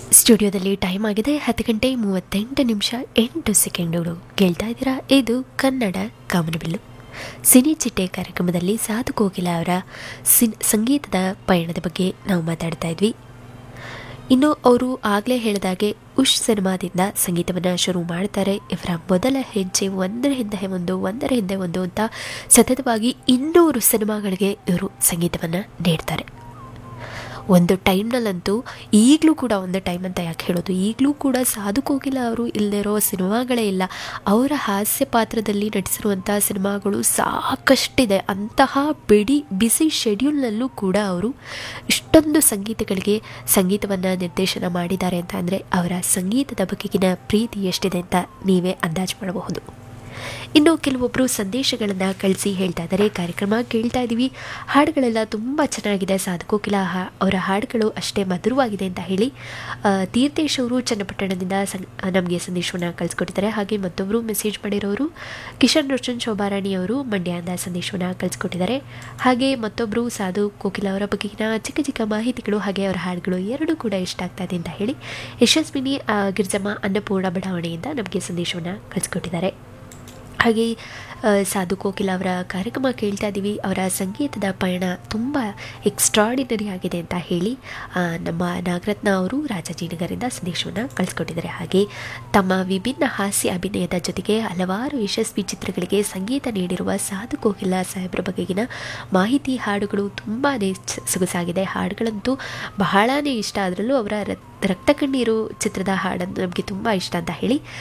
ಸ್ಟುಡಿಯೋದಲ್ಲಿ ಟೈಮ್ ಆಗಿದೆ ಹತ್ತು ಗಂಟೆ ಮೂವತ್ತೆಂಟು ನಿಮಿಷ ಎಂಟು ಸೆಕೆಂಡುಗಳು ಕೇಳ್ತಾ ಇದ್ದೀರಾ ಇದು ಕನ್ನಡ ಕಾಮನಬಿಲ್ಲು ಸಿನಿ ಚಿಟ್ಟೆ ಕಾರ್ಯಕ್ರಮದಲ್ಲಿ ಸಾಧು ಕೋಕಿಲ ಅವರ ಸಿನ್ ಸಂಗೀತದ ಪಯಣದ ಬಗ್ಗೆ ನಾವು ಮಾತಾಡ್ತಾ ಇದ್ವಿ ಇನ್ನು ಅವರು ಆಗಲೇ ಹೇಳಿದಾಗೆ ಉಷ್ ಸಿನಿಮಾದಿಂದ ಸಂಗೀತವನ್ನು ಶುರು ಮಾಡ್ತಾರೆ ಇವರ ಮೊದಲ ಹೆಜ್ಜೆ ಒಂದರ ಹಿಂದೆ ಒಂದು ಒಂದರ ಹಿಂದೆ ಒಂದು ಅಂತ ಸತತವಾಗಿ ಇನ್ನೂರು ಸಿನಿಮಾಗಳಿಗೆ ಇವರು ಸಂಗೀತವನ್ನು ನೀಡ್ತಾರೆ ಒಂದು ಟೈಮ್ನಲ್ಲಂತೂ ಈಗಲೂ ಕೂಡ ಒಂದು ಟೈಮ್ ಅಂತ ಯಾಕೆ ಹೇಳೋದು ಈಗಲೂ ಕೂಡ ಸಾಧು ಕೋಕಿಲ ಅವರು ಇಲ್ಲದಿರೋ ಸಿನಿಮಾಗಳೇ ಇಲ್ಲ ಅವರ ಹಾಸ್ಯ ಪಾತ್ರದಲ್ಲಿ ನಟಿಸಿರುವಂಥ ಸಿನಿಮಾಗಳು ಸಾಕಷ್ಟಿದೆ ಅಂತಹ ಬಿಡಿ ಬಿಸಿ ಶೆಡ್ಯೂಲ್ನಲ್ಲೂ ಕೂಡ ಅವರು ಇಷ್ಟೊಂದು ಸಂಗೀತಗಳಿಗೆ ಸಂಗೀತವನ್ನು ನಿರ್ದೇಶನ ಮಾಡಿದ್ದಾರೆ ಅಂತ ಅಂದರೆ ಅವರ ಸಂಗೀತದ ಬಗೆಗಿನ ಪ್ರೀತಿ ಎಷ್ಟಿದೆ ಅಂತ ನೀವೇ ಅಂದಾಜು ಮಾಡಬಹುದು ಇನ್ನು ಕೆಲವೊಬ್ಬರು ಸಂದೇಶಗಳನ್ನು ಕಳಿಸಿ ಹೇಳ್ತಾ ಇದ್ದಾರೆ ಕಾರ್ಯಕ್ರಮ ಕೇಳ್ತಾ ಇದ್ದೀವಿ ಹಾಡುಗಳೆಲ್ಲ ತುಂಬ ಚೆನ್ನಾಗಿದೆ ಸಾಧಕೋಕಿಲ ಹಾ ಅವರ ಹಾಡುಗಳು ಅಷ್ಟೇ ಮಧುರವಾಗಿದೆ ಅಂತ ಹೇಳಿ ಆ, ತೀರ್ಥೇಶ್ ಅವರು ಚನ್ನಪಟ್ಟಣದಿಂದ ಸಂ ನಮಗೆ ಸಂದೇಶವನ್ನು ಕಳಿಸ್ಕೊಟ್ಟಿದ್ದಾರೆ ಹಾಗೆ ಮತ್ತೊಬ್ಬರು ಮೆಸೇಜ್ ಮಾಡಿರೋರು ಕಿಶನ್ ರೋಷನ್ ಶೋಭಾರಾಣಿ ಅವರು ಮಂಡ್ಯದಿಂದ ಸಂದೇಶವನ್ನು ಕಳಿಸ್ಕೊಟ್ಟಿದ್ದಾರೆ ಹಾಗೆ ಮತ್ತೊಬ್ಬರು ಸಾಧು ಕೋಕಿಲ ಅವರ ಬಗೆಗಿನ ಚಿಕ್ಕ ಚಿಕ್ಕ ಮಾಹಿತಿಗಳು ಹಾಗೆ ಅವರ ಹಾಡುಗಳು ಎರಡೂ ಕೂಡ ಇಷ್ಟ ಆಗ್ತಾ ಇದೆ ಅಂತ ಹೇಳಿ ಯಶಸ್ವಿನಿ ಆ, ಗಿರ್ಜಮ್ಮ ಅನ್ನಪೂರ್ಣ ಬಡಾವಣೆಯಿಂದ ನಮಗೆ ಸಂದೇಶವನ್ನು ಕಳಿಸ್ಕೊಟ್ಟಿದ್ದಾರೆ ಹಾಗೆ ಆ, ಸಾಧು ಕೋಕಿಲ ಅವರ ಕಾರ್ಯಕ್ರಮ ಕೇಳ್ತಾ ಇದ್ದೀವಿ ಅವರ ಸಂಗೀತದ ಪಯಣ ತುಂಬ ಎಕ್ಸ್ಟ್ರಾಡಿನರಿ ಆಗಿದೆ ಅಂತ ಹೇಳಿ ಆ, ನಮ್ಮ ನಾಗರತ್ನ ಅವರು ರಾಜಾಜಿನಗರಿಂದ ಸಂದೇಶವನ್ನು ಕಳಿಸ್ಕೊಟ್ಟಿದ್ದಾರೆ ಹಾಗೆ ತಮ್ಮ ವಿಭಿನ್ನ ಹಾಸ್ಯ ಅಭಿನಯದ ಜೊತೆಗೆ ಹಲವಾರು ಯಶಸ್ವಿ ಚಿತ್ರಗಳಿಗೆ ಸಂಗೀತ ನೀಡಿರುವ ಸಾಧು ಕೋಕಿಲ ಸಾಹೇಬ್ರ ಬಗೆಗಿನ ಮಾಹಿತಿ ಹಾಡುಗಳು ತುಂಬಾ ಸೊಗಸಾಗಿದೆ ಹಾಡುಗಳಂತೂ ಬಹಳನೇ ಇಷ್ಟ ಅದರಲ್ಲೂ ಅವರ ರಕ್ತ ಕಣ್ಣೀರು ಚಿತ್ರದ ಹಾಡನ್ನು ನಮಗೆ ತುಂಬ ಇಷ್ಟ ಅಂತ ಹೇಳಿ